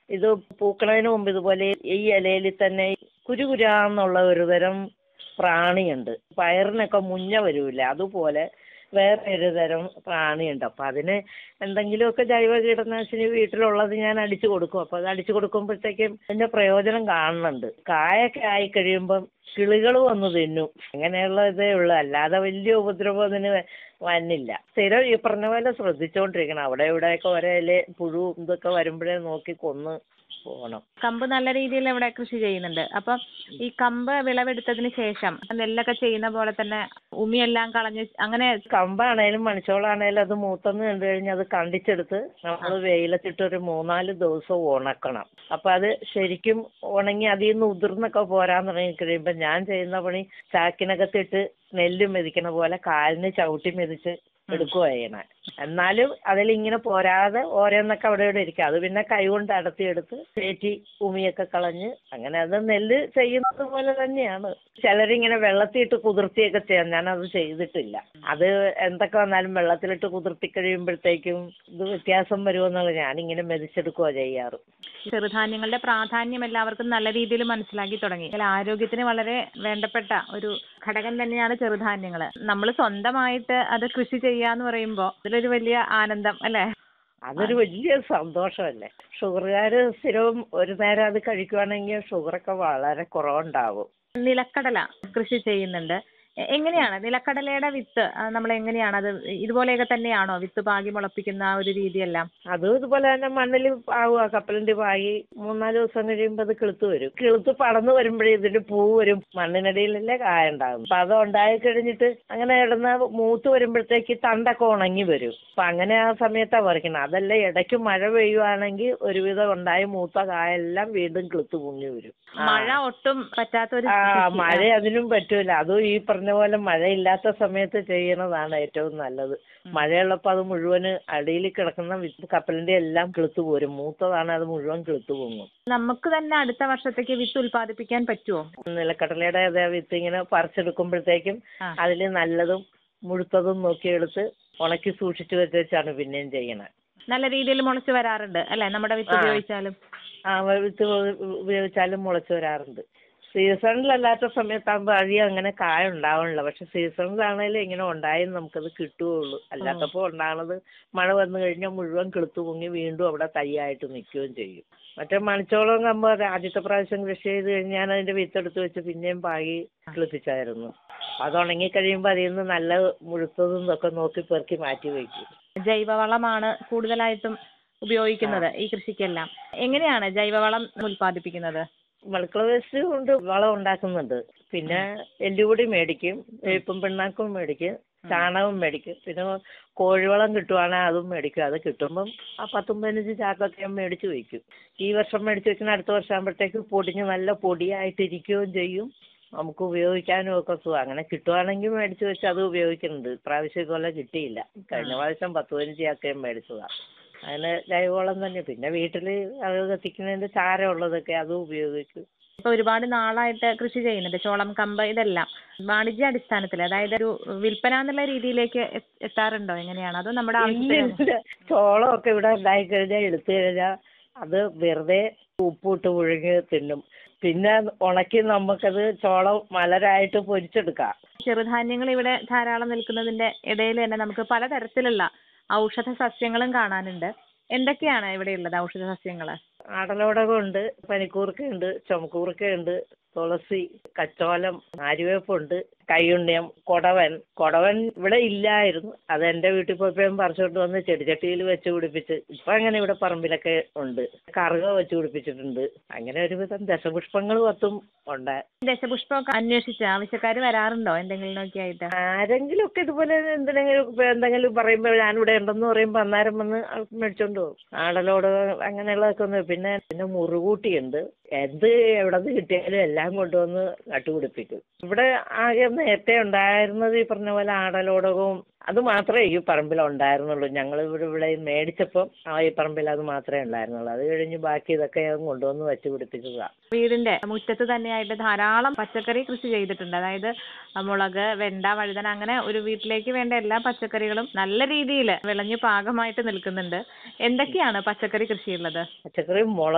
ഇത് പൂക്കണതിന് മുമ്പ് ഇതുപോലെ ഈ ഇലയിൽ തന്നെ കുരുകുരാന്നുള്ള ഒരു തരം പ്രാണിയുണ്ട് പയറിനൊക്കെ മുഞ്ഞ വരൂല അതുപോലെ വേറെ ഒരു തരം പ്രാണിയുണ്ട് അപ്പം അതിന് എന്തെങ്കിലുമൊക്കെ ജൈവ കീടനാശിനി വീട്ടിലുള്ളത് ഞാൻ അടിച്ചു കൊടുക്കും അപ്പോൾ അത് അടിച്ചു കൊടുക്കുമ്പോഴത്തേക്കും അതിൻ്റെ പ്രയോജനം കാണുന്നുണ്ട് കായൊക്കെ ആയി കഴിയുമ്പം കിളികൾ വന്ന് തിന്നും അങ്ങനെയുള്ള ഇതേ ഉള്ളൂ അല്ലാതെ വലിയ ഉപദ്രവം അതിന് വന്നില്ല സ്ഥിരം ഈ പറഞ്ഞ പോലെ ശ്രദ്ധിച്ചുകൊണ്ടിരിക്കണം അവിടെ ഇവിടെയൊക്കെ ഒരേ ഇല പുഴു ഇതൊക്കെ വരുമ്പോഴേ നോക്കി കൊന്ന് പോകണം കമ്പ് നല്ല രീതിയിൽ ഇവിടെ കൃഷി ചെയ്യുന്നുണ്ട് അപ്പം ഈ കമ്പ് വിളവെടുത്തതിന് ശേഷം നെല്ലൊക്കെ ചെയ്യുന്ന പോലെ തന്നെ ഉമിയെല്ലാം കളഞ്ഞ് അങ്ങനെ കമ്പാണേലും മണിച്ചോളാണേലും അത് മൂത്തെന്ന് കണ്ടു കഴിഞ്ഞാൽ അത് കണ്ടിച്ചെടുത്ത് നമ്മൾ വെയിലത്തിട്ട് ഒരു മൂന്നാല് ദിവസം ഉണക്കണം അപ്പം അത് ശരിക്കും ഉണങ്ങി അതിൽ നിന്ന് ഉതിർന്നൊക്കെ പോരാൻ തുടങ്ങി കഴിയുമ്പോൾ ഞാൻ ചെയ്യുന്ന പണി ചാക്കിനകത്തിട്ട് നെല്ല് മെതിക്കണ പോലെ കാലിന് ചവിട്ടി മെതിച്ച് എടുക്കുക ചെയ്യണേ എന്നാലും അതിലിങ്ങനെ പോരാതെ ഓരോന്നൊക്കെ അവിടെ ഇവിടെ ഇരിക്കും അത് പിന്നെ കൈ കൊണ്ട് അടത്തിയെടുത്ത് കയറ്റി ഉമിയൊക്കെ കളഞ്ഞ് അങ്ങനെ അത് നെല്ല് ചെയ്യുന്നത് പോലെ തന്നെയാണ് ചിലരിങ്ങനെ വെള്ളത്തിയിട്ട് കുതിർത്തിയൊക്കെ ചെയ്യാം ഞാനത് ചെയ്തിട്ടില്ല അത് എന്തൊക്കെ വന്നാലും വെള്ളത്തിലിട്ട് കുതിർത്തി കഴിയുമ്പോഴത്തേക്കും ഇത് വ്യത്യാസം വരുമെന്നുള്ളത് ഞാനിങ്ങനെ മെതിച്ചെടുക്കുക ചെയ്യാറ് ചെറുധാന്യങ്ങളുടെ പ്രാധാന്യം എല്ലാവർക്കും നല്ല രീതിയിൽ മനസ്സിലാക്കി തുടങ്ങി അതിൽ ആരോഗ്യത്തിന് വളരെ വേണ്ടപ്പെട്ട ഒരു ഘടകം തന്നെയാണ് ചെറുധാന്യങ്ങൾ നമ്മൾ സ്വന്തമായിട്ട് അത് കൃഷി ചെയ്യാന്ന് പറയുമ്പോൾ അതിലൊരു വലിയ ആനന്ദം അല്ലേ അതൊരു വലിയ സന്തോഷമല്ലേ ഷുഗറുകാർ സ്ഥിരവും ഒരു നേരം അത് കഴിക്കുവാണെങ്കിൽ ഷുഗറൊക്കെ വളരെ കുറവുണ്ടാവും നിലക്കടല കൃഷി ചെയ്യുന്നുണ്ട് എ- എങ്ങനെയാണ് നിലക്കടലയുടെ വിത്ത് നമ്മൾ എങ്ങനെയാണ് അത് ഇതുപോലെയൊക്കെ തന്നെയാണോ വിത്ത് പാകി മുളപ്പിക്കുന്ന ആ ഒരു രീതിയെല്ലാം അതും ഇതുപോലെ തന്നെ മണ്ണിൽ പാവുക കപ്പലിന്റെ പാകി മൂന്നാല് ദിവസം കഴിയുമ്പോൾ അത് കിളുത്ത് വരും കിളുത്ത് പടന്ന് വരുമ്പോഴേ ഇതിന്റെ പൂ വരും മണ്ണിനടിയിലല്ലേ കായ ഉണ്ടാകും അപ്പൊ അത് ഉണ്ടായി കഴിഞ്ഞിട്ട് അങ്ങനെ ഇടുന്ന മൂത്ത് വരുമ്പോഴത്തേക്ക് തണ്ടൊക്കെ ഉണങ്ങി വരും അപ്പൊ അങ്ങനെ ആ സമയത്താ പറിക്കണം അതല്ല ഇടയ്ക്ക് മഴ പെയ്യുവാണെങ്കിൽ ഒരുവിധം ഉണ്ടായി മൂത്ത കായെല്ലാം വീണ്ടും കിളുത്ത് പൊങ്ങി വരും ആ. മഴ ഒട്ടും പറ്റാത്ത ഒരു ആ കൃഷി. മഴ അതിനും പറ്റൂല അതും ഈ പറഞ്ഞ പോലെ മഴയില്ലാത്ത സമയത്ത് ചെയ്യണതാണ് ഏറ്റവും നല്ലത് മഴയുള്ളപ്പോൾ അത് മുഴുവന് അടിയിൽ കിടക്കുന്ന വിത്ത് കപ്പലിന്റെ എല്ലാം കിളുത്ത് പോരും മൂത്തതാണ് അത് മുഴുവൻ കിളുത്ത് പൊങ്ങും നമുക്ക് തന്നെ അടുത്ത വർഷത്തേക്ക് വിത്ത് ഉൽപ്പാദിപ്പിക്കാൻ പറ്റുമോ നിലക്കടലയുടെ അതേ വിത്ത് ഇങ്ങനെ പറിച്ചെടുക്കുമ്പോഴത്തേക്കും ആ. അതിൽ നല്ലതും മുഴുത്തതും നോക്കിയെടുത്ത് ഉണക്കി സൂക്ഷിച്ചു വെച്ചാണ് പിന്നെയും ചെയ്യണത് നല്ല രീതിയിൽ മുളച്ച് വരാറുണ്ട് അല്ലെ നമ്മുടെ വിത്ത് ആ. ഉപയോഗിച്ചാലും ആ വിത്ത് ഉപയോഗിച്ചാലും മുളച്ചു വരാറുണ്ട് സീസണിലല്ലാത്ത സമയത്താകുമ്പോൾ അധികം അങ്ങനെ കായ ഉണ്ടാവണില്ല പക്ഷെ സീസണിലാണെങ്കിലും ഇങ്ങനെ ഉണ്ടായാലും നമുക്കത് കിട്ടുകയുള്ളൂ അല്ലാത്തപ്പോൾ ഉണ്ടാകണത് മഴ വന്നു കഴിഞ്ഞാൽ മുഴുവൻ കിളുത്തു പൊങ്ങി വീണ്ടും അവിടെ തൈയായിട്ട് നിൽക്കുകയും ചെയ്യും മറ്റേ മണിച്ചോളം കമ്പ് ആദ്യത്തെ പ്രാവശ്യം കൃഷി ചെയ്ത് കഴിഞ്ഞ് ഞാൻ അതിന്റെ വിത്തെടുത്ത് വെച്ച് പിന്നെയും പാകി കിളിപ്പിച്ചായിരുന്നു അത് ഉണങ്ങി കഴിയുമ്പോൾ അതിൽ നിന്ന് നല്ല മുഴുത്തതും ഇതൊക്കെ നോക്കി പെറുക്കി മാറ്റി വയ്ക്കും ജൈവവളമാണ് കൂടുതലായിട്ടും ഉപയോഗിക്കുന്നത് ഈ കൃഷിക്കെല്ലാം എങ്ങനെയാണ് ജൈവവളം ഉൽപ്പാദിപ്പിക്കുന്നത് മൾക്കള വേസ്റ്റ് കൊണ്ട് വളം ഉണ്ടാക്കുന്നുണ്ട് പിന്നെ എല്ലുപൊടി മേടിക്കും വേപ്പും പിണ്ണാക്കും മേടിക്കും ചാണകവും മേടിക്കും പിന്നെ കോഴിവളം കിട്ടുവാണെങ്കിൽ അതും മേടിക്കും അത് കിട്ടുമ്പം ആ പത്തും പതിനഞ്ച് ചാക്കൊക്കെ ഞാൻ മേടിച്ച് വയ്ക്കും ഈ വർഷം മേടിച്ച് വെക്കുന്ന അടുത്ത വർഷം ആകുമ്പോഴത്തേക്ക് പൊടിഞ്ഞ് നല്ല പൊടിയായിട്ടിരിക്കുകയും ചെയ്യും നമുക്ക് ഉപയോഗിക്കാനും ഒക്കെ സുഖം അങ്ങനെ കിട്ടുവാണെങ്കിൽ മേടിച്ച് വെച്ച് അത് ഉപയോഗിക്കുന്നുണ്ട് ഇപ്രാവശ്യം ഇതുപോലെ കിട്ടിയില്ല കഴിഞ്ഞ പ്രാവശ്യം പത്ത് പതിനഞ്ച് ചാക്കയും മേടിച്ചതാണ് അതിന് ജൈവവളം തന്നെ പിന്നെ വീട്ടിൽ അത് കത്തിക്കുന്നതിൻ്റെ ചാരമുള്ളതൊക്കെ അതും ഉപയോഗിക്കും ഇപ്പൊ ഒരുപാട് നാളായിട്ട് കൃഷി ചെയ്യുന്നുണ്ട് ചോളം കമ്പ് ഇതെല്ലാം വാണിജ്യ അടിസ്ഥാനത്തിൽ അതായത് ഒരു വിൽപ്പന എന്നുള്ള രീതിയിലേക്ക് എ- എത്താറുണ്ടോ എങ്ങനെയാണ് അതോ നമ്മുടെ ആവശ്യത്തിന് ഇല്ല ചോളമൊക്കെ ഇവിടെ ഉണ്ടായി കഴിഞ്ഞാൽ എടുത്തു കഴിഞ്ഞാൽ അത് വെറുതെ ഉപ്പിട്ട് പുഴുങ്ങി തിന്നും പിന്നെ ഉണക്കി നമുക്കത് ചോളം മലരായിട്ട് പൊരിച്ചെടുക്കാം ചെറുധാന്യങ്ങൾ ഇവിടെ ധാരാളം നിൽക്കുന്നതിന്റെ ഇടയിൽ തന്നെ നമുക്ക് പലതരത്തിലുള്ള ഔഷധ സസ്യങ്ങളും കാണാനുണ്ട് എന്തൊക്കെയാണ് ഇവിടെയുള്ളത് ഔഷധ സസ്യങ്ങൾ ആടലോടകമുണ്ട് പനിക്കൂർക്കയുണ്ട് ചുമക്കൂർക്കയുണ്ട് തുളസി കച്ചോലം ആര്യവേപ്പുണ്ട് കയ്യുണ്ണിയം കൊടവൻ കൊടവൻ ഇവിടെ ഇല്ലായിരുന്നു അത് എൻ്റെ വീട്ടിൽ പോയപ്പോഴും പറിച്ചുകൊണ്ട് വന്ന് ചെടിച്ചട്ടിയിൽ വെച്ച് പിടിപ്പിച്ച് ഇപ്പം അങ്ങനെ ഇവിടെ പറമ്പിലൊക്കെ ഉണ്ട് കറുക വെച്ച് പിടിപ്പിച്ചിട്ടുണ്ട് അങ്ങനെ ഒരുവിധം ദശപുഷ്പങ്ങൾ പത്തും ഉണ്ട് ദശപുഷ്പമൊക്കെ അന്വേഷിച്ച് ആവശ്യക്കാർ വരാറുണ്ടോ എന്തെങ്കിലുമൊക്കെ ആയിട്ട് ആരെങ്കിലും ഒക്കെ ഇതുപോലെ എന്തിനെങ്കിലും ഇപ്പൊ എന്തെങ്കിലും പറയുമ്പോൾ ഞാനിവിടെ ഉണ്ടെന്ന് പറയുമ്പോൾ അന്നേരം വന്ന് ആൾ മേടിച്ചോണ്ട് പോകും ആടലോട് അങ്ങനെയുള്ളതൊക്കെ ഒന്ന് പിന്നെ പിന്നെ മുറുകൂട്ടിയുണ്ട് എന്ത് എവിടെ നിന്ന് കിട്ടിയാലും എല്ലാം കൊണ്ടുവന്ന് നട്ടുപിടിപ്പിക്കും ഇവിടെ ആകെ നേരത്തെ ഉണ്ടായിരുന്നത് ഈ പറഞ്ഞ പോലെ ആടലോടകവും അത് മാത്രമേ ഈ പറമ്പിൽ ഉണ്ടായിരുന്നുള്ളൂ ഞങ്ങൾ ഇവിടെ ഇവിടെ മേടിച്ചപ്പം ആ ഈ പറമ്പിൽ അത് മാത്രമേ ഉണ്ടായിരുന്നുള്ളൂ അത് കഴിഞ്ഞ് ബാക്കി ഇതൊക്കെ ഞാൻ കൊണ്ടുവന്ന് വെച്ച് പിടിപ്പിച്ചതാണ് വീടിന്റെ മുറ്റത്ത് തന്നെയായിട്ട് ധാരാളം പച്ചക്കറി കൃഷി ചെയ്തിട്ടുണ്ട് അതായത് മുളക് വെണ്ട വഴുതന അങ്ങനെ ഒരു വീട്ടിലേക്ക് വേണ്ട എല്ലാ പച്ചക്കറികളും നല്ല രീതിയിൽ വിളഞ്ഞു പാകമായിട്ട് നിൽക്കുന്നുണ്ട് എന്തൊക്കെയാണ് പച്ചക്കറി കൃഷിയുള്ളത് പച്ചക്കറി മുളക്